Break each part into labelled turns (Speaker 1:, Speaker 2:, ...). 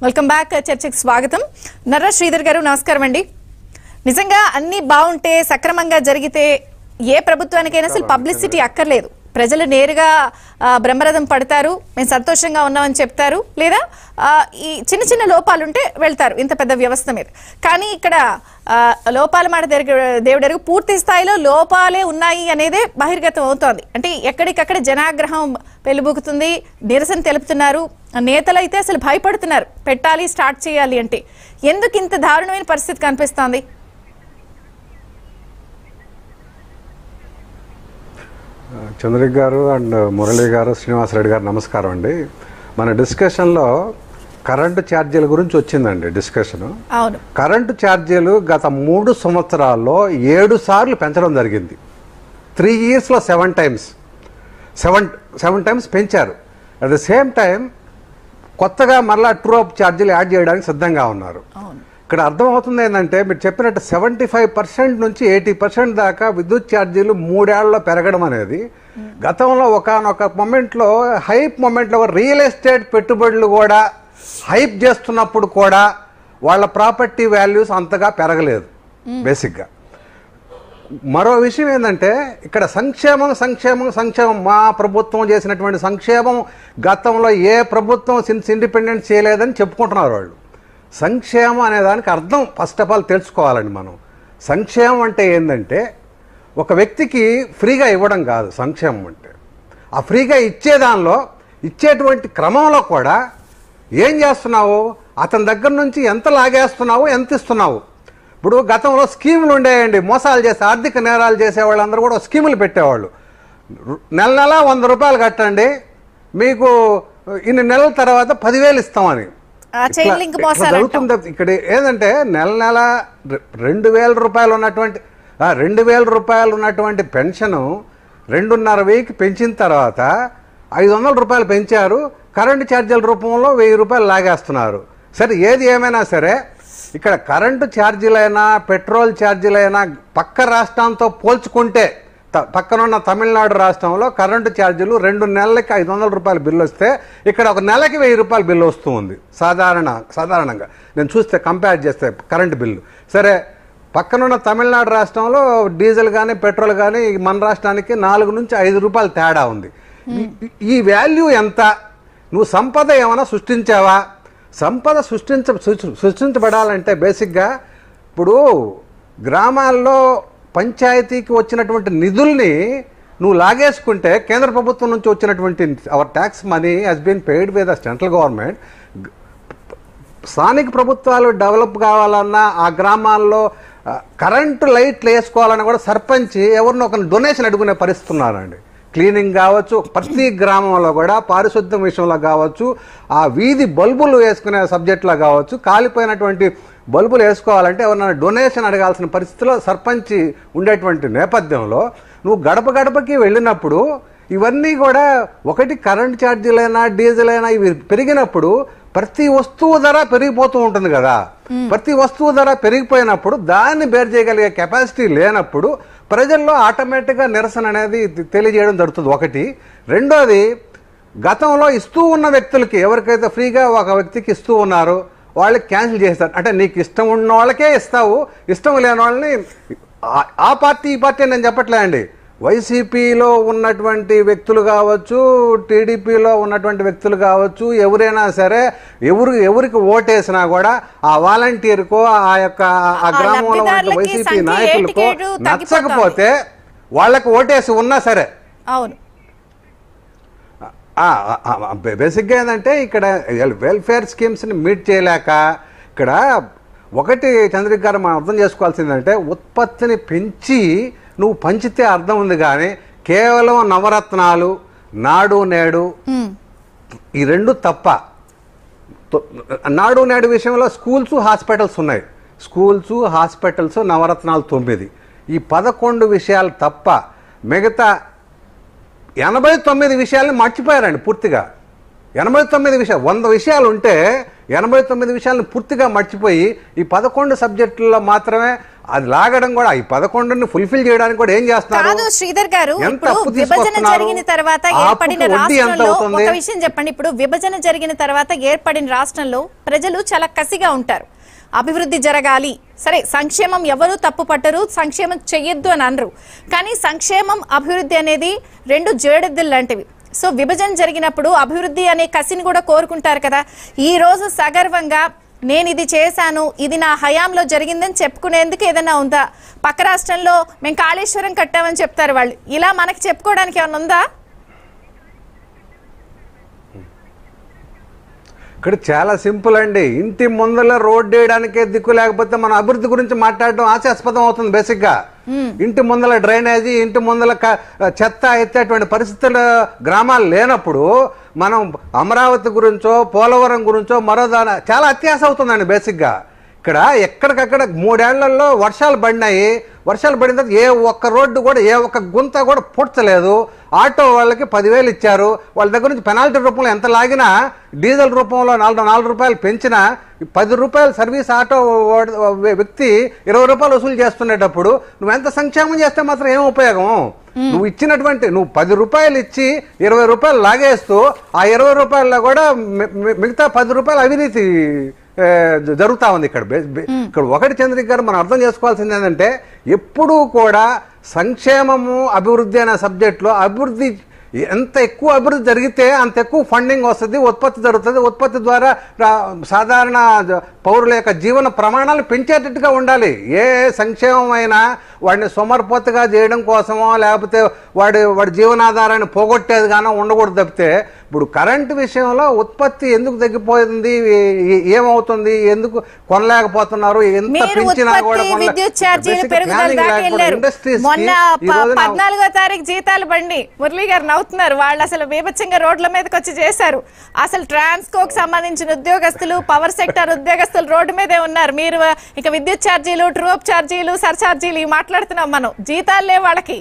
Speaker 1: Welcome back చర్చకి స్వాగతం నర్ర శ్రీధర్ గారు నమస్కారం అండి నిజంగా అన్ని బాగుంటే సక్రమంగా జరిగితే ఏ ప్రభుత్వానికైనా అసలు పబ్లిసిటీ అక్కర్లేదు ప్రజలు నేరుగా ఆ, బ్రహ్మరథం పడతారు మేము సంతోషంగా ఉన్నామని చెప్తారు లేదా ఆ, ఈ చిన్న చిన్న లోపాలు ఉంటే వెళ్తారు ఇంత పెద్ద వ్యవస్థ మీద కానీ ఇక్కడ ఆ, లోపాల మాట దగ్గర దేవుడెరుగు పూర్తి స్థాయిలో లోపాలే ఉన్నాయి అనేదే బహిర్గతం అవుతోంది అంటే ఎక్కడికక్కడ జనాగ్రహం వెలుబుకుతుంది నిరసన తెలుపుతున్నారు ఆ నేతలు అయితే అసలు భయపడుతున్నారు పెట్టాలి స్టార్ట్ చేయాలి అంటే ఎందుకు ఇంత దారుణమైన పరిస్థితి కనిపిస్తోంది
Speaker 2: చంద్రిక్ గారు అండ్ మురళి గారు శ్రీనివాసరెడ్డి గారు నమస్కారం అండి మన డిస్కషన్లో కరెంటు ఛార్జీల గురించి వచ్చిందండి డిస్కషను
Speaker 1: అవును
Speaker 2: కరెంటు ఛార్జీలు గత మూడు సంవత్సరాల్లో ఏడు సార్లు పెంచడం జరిగింది త్రీ ఇయర్స్లో seven times seven seven times పెంచారు అట్ ద సేమ్ టైం కొత్తగా మరలా ట్రూ అప్ ఛార్జీలు యాడ్ చేయడానికి సిద్ధంగా ఉన్నారు
Speaker 1: అవును
Speaker 2: ఇక్కడ అర్థమవుతుంది ఏంటంటే మీరు చెప్పినట్టు సెవెంటీ ఫైవ్ పర్సెంట్ నుంచి ఎయిటీ పర్సెంట్ దాకా విద్యుత్ ఛార్జీలు మూడేళ్లలో పెరగడం అనేది గతంలో ఒకనొక మొమెంట్లో హైప్ మొమెంట్లో రియల్ ఎస్టేట్ పెట్టుబడులు కూడా హైప్ చేస్తున్నప్పుడు కూడా వాళ్ళ ప్రాపర్టీ వాల్యూస్ అంతగా పెరగలేదు బేసిక్గా మరో విషయం ఏంటంటే ఇక్కడ సంక్షేమం సంక్షేమం సంక్షేమం మా ప్రభుత్వం చేసినటువంటి సంక్షేమం గతంలో ఏ ప్రభుత్వం సిన్స్ ఇండిపెండెన్స్ చేయలేదని చెప్పుకుంటున్నారు వాళ్ళు సంక్షేమం అనే దానికి అర్థం ఫస్ట్ ఆఫ్ ఆల్ తెలుసుకోవాలండి మనం సంక్షేమం అంటే ఏంటంటే ఒక వ్యక్తికి ఫ్రీగా ఇవ్వడం కాదు సంక్షేమం అంటే ఆ ఫ్రీగా ఇచ్చే దానిలో ఇచ్చేటువంటి క్రమంలో కూడా ఏం చేస్తున్నావు అతని దగ్గర నుంచి ఎంత లాగేస్తున్నావు ఎంత ఇస్తున్నావు ఇప్పుడు గతంలో స్కీములు ఉండేయండి మోసాలు చేసే ఆర్థిక నేరాలు చేసే వాళ్ళందరూ కూడా స్కీములు పెట్టేవాళ్ళు రు- నెల నెల వంద రూపాయలు కట్టండి మీకు ఇన్ని నెలల తర్వాత పదివేలు ఇస్తామని
Speaker 1: ఆ చైన్
Speaker 2: ఇట్లా-
Speaker 1: లింక్
Speaker 2: ఇట్లా
Speaker 1: మోసాలు అంటాం.
Speaker 2: జరుగుతుంది ఇక్కడ ఏంటంటే నెల నెల రె- రెండు వేల రూపాయలు ఉన్నటువంటి ఆ, రెండు వేల రూపాయలు ఉన్నటువంటి పెన్షను రెండున్నర వెయ్యికి పెంచిన తర్వాత ఐదు వందల రూపాయలు పెంచారు కరెంటు ఛార్జీల రూపంలో వెయ్యి రూపాయలు లాగేస్తున్నారు సరే ఏది ఏమైనా సరే ఇక్కడ కరెంటు ఛార్జీలైనా పెట్రోల్ ఛార్జీలైనా పక్క రాష్ట్రంతో పోల్చుకుంటే త- పక్కనున్న తమిళనాడు రాష్ట్రంలో కరెంటు ఛార్జీలు రెండు నెలలకి ఐదు వందల రూపాయల బిల్లు వస్తే ఇక్కడ ఒక నెలకి వెయ్యి రూపాయల బిల్లు వస్తూ ఉంది సాధారణ సాధారణంగా నేను చూస్తే కంపేర్ చేస్తే కరెంటు బిల్లు సరే పక్కనున్న తమిళనాడు రాష్ట్రంలో డీజిల్ కానీ పెట్రోల్ కానీ మన రాష్ట్రానికి నాలుగు నుంచి ఐదు రూపాయలు తేడా ఉంది ఈ- ఈ వాల్యూ ఎంత నువ్వు సంపద ఏమైనా సృష్టించావా సంపద సృష్టించ సృష్టి- సృష్టించబడాలంటే బేసిక్గా ఇప్పుడు గ్రామాల్లో పంచాయతీకి వచ్చినటువంటి నిధుల్ని నువ్వు లాగేసుకుంటే కేంద్ర ప్రభుత్వం నుంచి వచ్చినటువంటి our tax money has been paid by the central government స్థానిక ప్రభుత్వాలు డెవలప్ కావాలన్నా ఆ గ్రామాల్లో ఆ, కరెంటు లైట్లు వేసుకోవాలన్నా కూడా సర్పంచ్ ఎవరినో ఒక డొనేషన్ అడుగునే పరిస్థితి ఉన్నారండి క్లీనింగ్ కావచ్చు ప్రతి గ్రామంలో కూడా పారిశుద్ధ్యం విషయంలో కావచ్చు ఆ వీధి బల్బులు వేసుకునే సబ్జెక్టులో కావచ్చు కాలిపోయినటువంటి బల్బులు వేసుకోవాలంటే ఎవరైనా డొనేషన్ అడగాల్సిన పరిస్థితిలో సర్పంచ్ ఉండేటువంటి నేపథ్యంలో నువ్వు గడప గడపకి వెళ్ళినప్పుడు ఇవన్నీ కూడా ఒకటి కరెంట్ ఛార్జీలైనా డీజిల్ అయినా ఇవి పెరిగినప్పుడు ప్రతి వస్తువు ధర పెరిగిపోతూ ఉంటుంది కదా ప్రతి వస్తువు ధర పెరిగిపోయినప్పుడు దాన్ని బేర్ చేయగలిగే కెపాసిటీ లేనప్పుడు ప్రజల్లో ఆటోమేటిక్గా నిరసన అనేది తె- తెలియజేయడం జరుగుతుంది ఒకటి రెండోది గతంలో ఇస్తూ ఉన్న వ్యక్తులకి ఎవరికైతే ఫ్రీగా ఒక వ్యక్తికి ఇస్తూ ఉన్నారో వాళ్ళకి క్యాన్సిల్ చేస్తారు అంటే నీకు ఇష్టం ఉన్న వాళ్ళకే ఇస్తావు ఇష్టం లేని వాళ్ళని ఆ- ఆ పార్టీ ఈ పార్టీ అని నేను చెప్పట్లే అండి వైసీపీలో ఉన్నటువంటి వ్యక్తులు కావచ్చు టీడీపీలో ఉన్నటువంటి వ్యక్తులు కావచ్చు ఎవరైనా సరే ఎవరు ఎవరికి ఓటేసినా కూడా ఆ వాలంటీర్కో ఆ యొక్క ఆ
Speaker 1: ఆ
Speaker 2: గ్రామంలో ఉన్న
Speaker 1: లబ్ధిదారులకి
Speaker 2: వైసీపీ
Speaker 1: సంఖ్య
Speaker 2: నాయకులకో
Speaker 1: ఏటికేడు తగ్గిపోతోంది.
Speaker 2: నచ్చకపోతే వాళ్ళకి ఓటేసి ఉన్నా సరే
Speaker 1: అవును
Speaker 2: ఆ, ఆ, ఆ, బే- బేసిక్గా ఏంటంటే ఇక్కడ వెల్- వెల్ఫేర్ స్కీమ్స్ని మీట్ చేయలేక ఇక్కడ ఒకటి చంద్రిక గారు మనం అర్థం చేసుకోవాల్సిందంటే ఉత్పత్తిని పెంచి నువ్వు పంచితే అర్థం ఉంది కానీ కేవలం నవరత్నాలు నాడు నేడు
Speaker 1: ఉమ్.
Speaker 2: ఈ రెండు తప్ప తో- నాడు నేడు విషయంలో స్కూల్స్ హాస్పిటల్స్ ఉన్నాయి స్కూల్స్ హాస్పిటల్స్ నవరత్నాలు తొమ్మిది ఈ పదకొండు విషయాలు తప్ప మిగతా ఎనభై తొమ్మిది విషయాలను మర్చిపోయారండి పూర్తిగా ఎనభై తొమ్మిది విషయాలు వంద విషయాలు ఉంటే ఎనభై తొమ్మిది విషయాలను పూర్తిగా మర్చిపోయి ఈ పదకొండు సబ్జెక్టుల్లో మాత్రమే అది లాగడం కూడా ఈ పదకొండుని ఫుల్ఫిల్ చేయడానికి కూడా ఏం చేస్తున్నారు
Speaker 1: కాదు శ్రీధర్ గారు
Speaker 2: ఎంత
Speaker 1: ఇప్పుడు
Speaker 2: అప్పు
Speaker 1: విభజన
Speaker 2: తీసుకొస్తున్నారు?
Speaker 1: జరిగిన తర్వాత
Speaker 2: ఆ
Speaker 1: ఏర్పడిన
Speaker 2: అప్పుకి వడ్డీ ఎంత
Speaker 1: రాష్ట్రంలో
Speaker 2: అవుతుంది?
Speaker 1: ఒక విషయం చెప్పండి ఇప్పుడు విభజన జరిగిన తర్వాత ఏర్పడిన రాష్ట్రంలో ప్రజలు చాలా కసిగా ఉంటారు అభివృద్ధి జరగాలి సరే సంక్షేమం ఎవరు తప్పు పట్టరు సంక్షేమం చెయ్యొద్దు అని అనరు కానీ సంక్షేమం అభివృద్ధి అనేది రెండు జేడెద్దులు లాంటివి సో విభజన జరిగినప్పుడు అభివృద్ధి అనే కసిని కూడా కోరుకుంటారు కదా ఈ రోజు సగర్వంగా నేను ఇది చేశాను ఇది నా హయాంలో జరిగిందని చెప్పుకునేందుకు ఏదైనా ఉందా పక్క రాష్ట్రంలో మేము కాళేశ్వరం కట్టామని చెప్తారు వాళ్ళు ఇలా మనకి చెప్పుకోవడానికి ఏమైనా ఉందా
Speaker 2: ఇక్కడ చాలా సింపుల్ అండి ఇంటి ముందర రోడ్డు వేయడానికే దిక్కు లేకపోతే మన అభివృద్ధి గురించి మాట్లాడడం ఆశాస్పదం అవుతుంది బేసిక్ గా ఇంటి ముందల డ్రైనేజీ ఇంటి ముందల క- చెత్త ఎత్తేటువంటి పరిస్థితులు గ్రామాలు లేనప్పుడు మనం అమరావతి గురించో పోలవరం గురించో మరో దాని చాలా అత్యాశ అవుతుందండి బేసిక్ గా ఇక్కడ ఎక్కడికక్కడ మూడేళ్లలో వర్షాలు పడినాయి వర్షాలు పడిన తర్వాత ఏ ఒక్క రోడ్డు కూడా ఏ ఒక్క గుంత కూడా పూడ్చలేదు ఆటో వాళ్ళకి పదివేలు ఇచ్చారు వాళ్ళ దగ్గర నుంచి పెనాల్టీ రూపంలో ఎంత లాగినా డీజిల్ రూపంలో నాలుగు నాలుగు రూపాయలు పెంచినా పది రూపాయలు సర్వీస్ ఆటో వాడు- వ్యక్తి ఇరవై రూపాయలు వసూలు చేస్తునేటప్పుడు నువ్వు ఎంత సంక్షేమం చేస్తే మాత్రం ఏం ఉపయోగం నువ్వు ఇచ్చినటువంటి నువ్వు పది రూపాయలు ఇచ్చి ఇరవై రూపాయలు లాగేస్తూ ఆ ఇరవై రూపాయల్లో కూడా మి- మి- మిగతా పది రూపాయలు అవినీతి ఏ, జ- జరుగుతా ఉంది ఇక్కడ బే- బే- ఇక్కడ ఒకటి చంద్రిక గారు మనం అర్థం చేసుకోవాల్సింది ఏంటంటే ఎప్పుడూ కూడా సంక్షేమము అభివృద్ధి అనే సబ్జెక్ట్లో అభివృద్ధి ఎంత ఎక్కువ అభివృద్ధి జరిగితే అంత ఎక్కువ ఫండింగ్ వస్తుంది ఉత్పత్తి జరుగుతుంది ఉత్పత్తి ద్వారా రా- సాధారణ జ- పౌరుల యొక్క జీవన ప్రమాణాలు పెంచేటట్టుగా ఉండాలి ఏ సంక్షేమం అయినా వాడిని సొమర్పోతగా చేయడం కోసమో లేకపోతే వాడి వాడి జీవనాధారాన్ని పోగొట్టేది గానో ఉండకూడదు తప్పితే ఇప్పుడు కరెంటు విషయంలో ఉత్పత్తి ఎందుకు తగ్గిపోయింది ఏ- ఏ- ఏమవుతుంది ఎందుకు కొనలేకపోతున్నారు ఎంత
Speaker 1: మీరు
Speaker 2: పెంచినా కూడా
Speaker 1: ఉత్పత్తి
Speaker 2: కొనలే-
Speaker 1: విద్యుత్ ఛార్జీల
Speaker 2: Basic
Speaker 1: పెరుగుదల
Speaker 2: planning
Speaker 1: దాకా
Speaker 2: లేకపోవడం
Speaker 1: వెళ్ళారు
Speaker 2: industries కి
Speaker 1: మొన్న
Speaker 2: ఈ
Speaker 1: ప-
Speaker 2: రోజున
Speaker 1: పద్నాలుగో తారీఖు జీతాలు బండి మురళీ గారు నవ్వుతున్నారు వాళ్ళు అసలు బీభత్సంగా రోడ్ల మీదకి వచ్చి చేశారు అసలు ట్రాన్స్కోకి సంబంధించిన ఉద్యోగస్తులు పవర్ సెక్టర్ ఉద్యోగస్తులు రోడ్డు మీదే ఉన్నారు మీరు ఇక విద్యుత్ ఛార్జీలు ట్రూప్ ఛార్జీలు సర్ఛార్జీలు ఇవి మాట్లాడుతున్నాం మనం జీతాలు లేవు వాళ్ళకి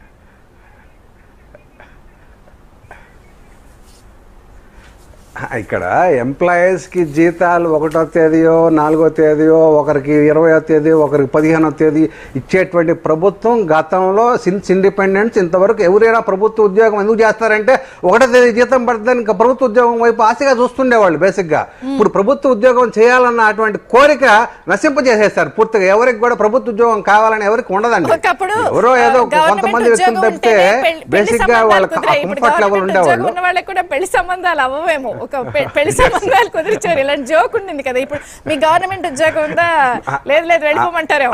Speaker 2: ఇక్కడ ఎంప్లాయీస్ కి జీతాలు ఒకటో తేదీయో నాలుగో తేదీయో ఒకరికి ఇరవయో తేదీ ఒకరికి పదిహేనో తేదీ ఇచ్చేటువంటి ప్రభుత్వం గతంలో సిన్స్ ఇండిపెండెన్స్ ఇంతవరకు ఎవరైనా ప్రభుత్వ ఉద్యోగం ఎందుకు చేస్తారంటే ఒకటో తేదీ జీతం పడుతుంది ఇంకా ప్రభుత్వ ఉద్యోగం వైపు ఆశగా చూస్తుండేవాళ్ళు బేసిక్ గా ఇప్పుడు ప్రభుత్వ ఉద్యోగం చేయాలన్న అటువంటి కోరిక నశింపజేసేస్తారు పూర్తిగా ఎవరికి కూడా ప్రభుత్వ ఉద్యోగం కావాలని ఎవరికి ఉండదండి
Speaker 1: ఒకప్పుడు
Speaker 2: ఎవరో ఏదో
Speaker 1: ఆ, గవర్నమెంట్
Speaker 2: కొంతమంది వ్యక్తులు
Speaker 1: ఉద్యోగం
Speaker 2: తప్పితే
Speaker 1: ఉంటేనే పెళ్లి- పెళ్లి
Speaker 2: బేసిక్ గా
Speaker 1: సంబంధాలు
Speaker 2: వాళ్ళకి
Speaker 1: కుదిరాయి. ఇప్పుడు
Speaker 2: కంఫర్ట్ లెవెల్
Speaker 1: గవర్నమెంట్ ఉద్యోగం
Speaker 2: ఉండేవాళ్ళు
Speaker 1: ఉన్న వాళ్ళకి కూడా పెళ్లి సంబంధాలు అవ్వవేమో ఒక పె- పెళ్లి సంబంధాలు కుదిరిచారు ఇలాంటి జోక్ ఉండింది కదా ఇప్పుడు మీ గవర్నమెంట్ ఉద్యోగం ఉందా లేదు లేదు వెళ్ళిపోమంటారేమో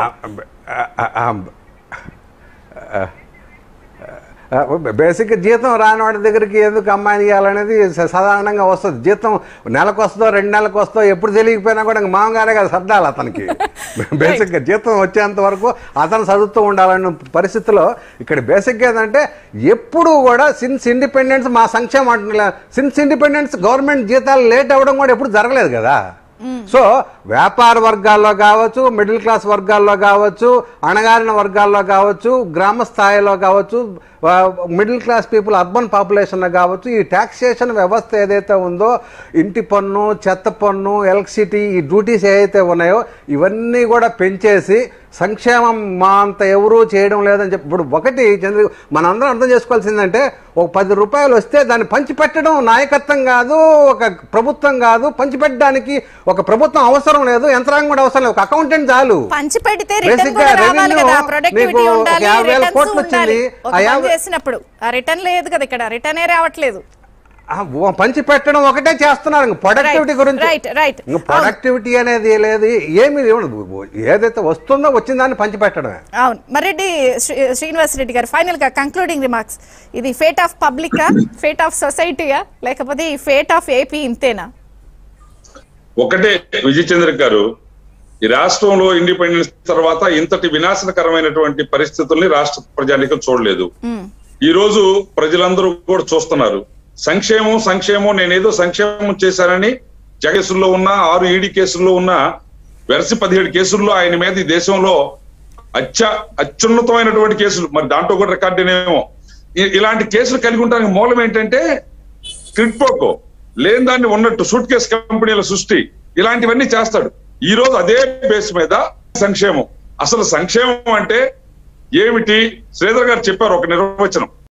Speaker 2: బేసిక్ జీతం రాని వాడి దగ్గరికి ఎందుకు అమ్మాయిని ఇవ్వాలనేది స- సాధారణంగా వస్తుంది జీతం నెలకు వస్తుందో రెండు నెలలకు వస్తుందో ఎప్పుడు తెలియకపోయినా కూడా ఇంక మామగారే కదా సర్దాలి అతనికి బేసిక్గా జీతం వచ్చేంత వరకు అతను చదువుతూ ఉండాలన్న పరిస్థితిలో ఇక్కడ బేసిక్గా ఏంటంటే ఎప్పుడు కూడా సిన్స్ ఇండిపెండెన్స్ మా సంక్షేమం అంటున్నా సిన్స్ ఇండిపెండెన్స్ గవర్నమెంట్ జీతాలు లేట్ అవ్వడం కూడా ఎప్పుడు జరగలేదు కదా సో వ్యాపార వర్గాల్లో కావచ్చు మిడిల్ క్లాస్ వర్గాల్లో కావచ్చు అణగారిన వర్గాల్లో కావచ్చు గ్రామ స్థాయిలో కావచ్చు మిడిల్ క్లాస్ పీపుల్ అర్బన్ పాపులేషన్లో కావచ్చు ఈ ట్యాక్సేషన్ వ్యవస్థ ఏదైతే ఉందో ఇంటి పన్ను చెత్త పన్ను ఎలక్ట్రిసిటీ ఈ డ్యూటీస్ ఏవైతే ఉన్నాయో ఇవన్నీ కూడా పెంచేసి సంక్షేమం మా అంత ఎవరూ చేయడం లేదని చెప్పి ఇప్పుడు ఒకటి చంద్ర మనందరం అర్థం చేసుకోవాల్సిందంటే ఒక పది రూపాయలు వస్తే దాన్ని పంచిపెట్టడం నాయకత్వం కాదు ఒక ప్రభుత్వం కాదు పంచిపెట్టడానికి ఒక ప్రభుత్వం అవసరం లేదు యంత్రాంగం కూడా అవసరం లేదు ఒక అకౌంటెంట్ చాలు
Speaker 1: పంచి పెడితే రిటర్న్
Speaker 2: Basic
Speaker 1: కూడా
Speaker 2: గా
Speaker 1: రావాలి
Speaker 2: revenue
Speaker 1: కదా ప్రొడక్టివిటీ
Speaker 2: మీకు ఒక
Speaker 1: ఉండాలి
Speaker 2: యాభై వేల
Speaker 1: రిటర్న్స్
Speaker 2: కోట్లు
Speaker 1: ఉండాలి
Speaker 2: వచ్చింది.
Speaker 1: ఒక
Speaker 2: ఆ
Speaker 1: పని
Speaker 2: యాభై-
Speaker 1: చేసినప్పుడు ఆ రిటర్న్ లేదు కదా ఇక్కడ రిటర్నే రావట్లేదు
Speaker 2: ఆ, ఓ పంచి పెట్టడం ఒకటే చేస్తున్నారు ఇంక ప్రొడక్టివిటీ
Speaker 1: Right,
Speaker 2: గురించి
Speaker 1: right, right.
Speaker 2: ఇంక ప్రొడక్టివిటీ అనేది లేదు ఏమి ఉండదు. ఏదైతే వస్తుందో వచ్చిన దాన్ని పంచి పెట్టడమే
Speaker 1: అవును మరెడ్డి శ్రీ- శ్రీనివాస్ రెడ్డి గారు ఫైనల్ గా కంక్లూడింగ్ రిమార్క్స్ ఇది ఫేట్ ఆఫ్ పబ్లికా ఫేట్ ఆఫ్ సొసైటీయా లేకపోతే ఈ ఫేట్ ఆఫ్ ఏపీ ఇంతేనా
Speaker 3: ఒకటే విజయ్ చంద్ర గారు ఈ రాష్ట్రంలో ఇండిపెండెన్స్ తర్వాత ఇంతటి వినాశనకరమైనటువంటి పరిస్థితుల్ని రాష్ట్ర ప్రజానికం చూడలేదు
Speaker 1: మ్మ్.
Speaker 3: ఈ రోజు ప్రజలందరూ కూడా చూస్తున్నారు సంక్షేమం సంక్షేమం నేనేదో సంక్షేమం చేశానని జగేసుల్లో ఉన్న ఆరు ఈడీ కేసుల్లో ఉన్న వెరసి పదిహేడు కేసుల్లో ఆయన మీద ఈ దేశంలో అత్య అత్యున్నతమైనటువంటి కేసులు మరి దాంట్లో కూడా రికార్డునేమో ఇ- ఇలాంటి కేసులు కలిగి ఉండడానికి మూలం ఏంటంటే క్రిప్టోకో లేని దాన్ని ఉన్నట్టు సూట్ కేసు కంపెనీల సృష్టి ఇలాంటివన్నీ చేస్తాడు ఈ రోజు అదే బేస్ మీద సంక్షేమం అసలు సంక్షేమం అంటే ఏమిటి శ్రీధర్ గారు చెప్పారు ఒక నిర్వచనం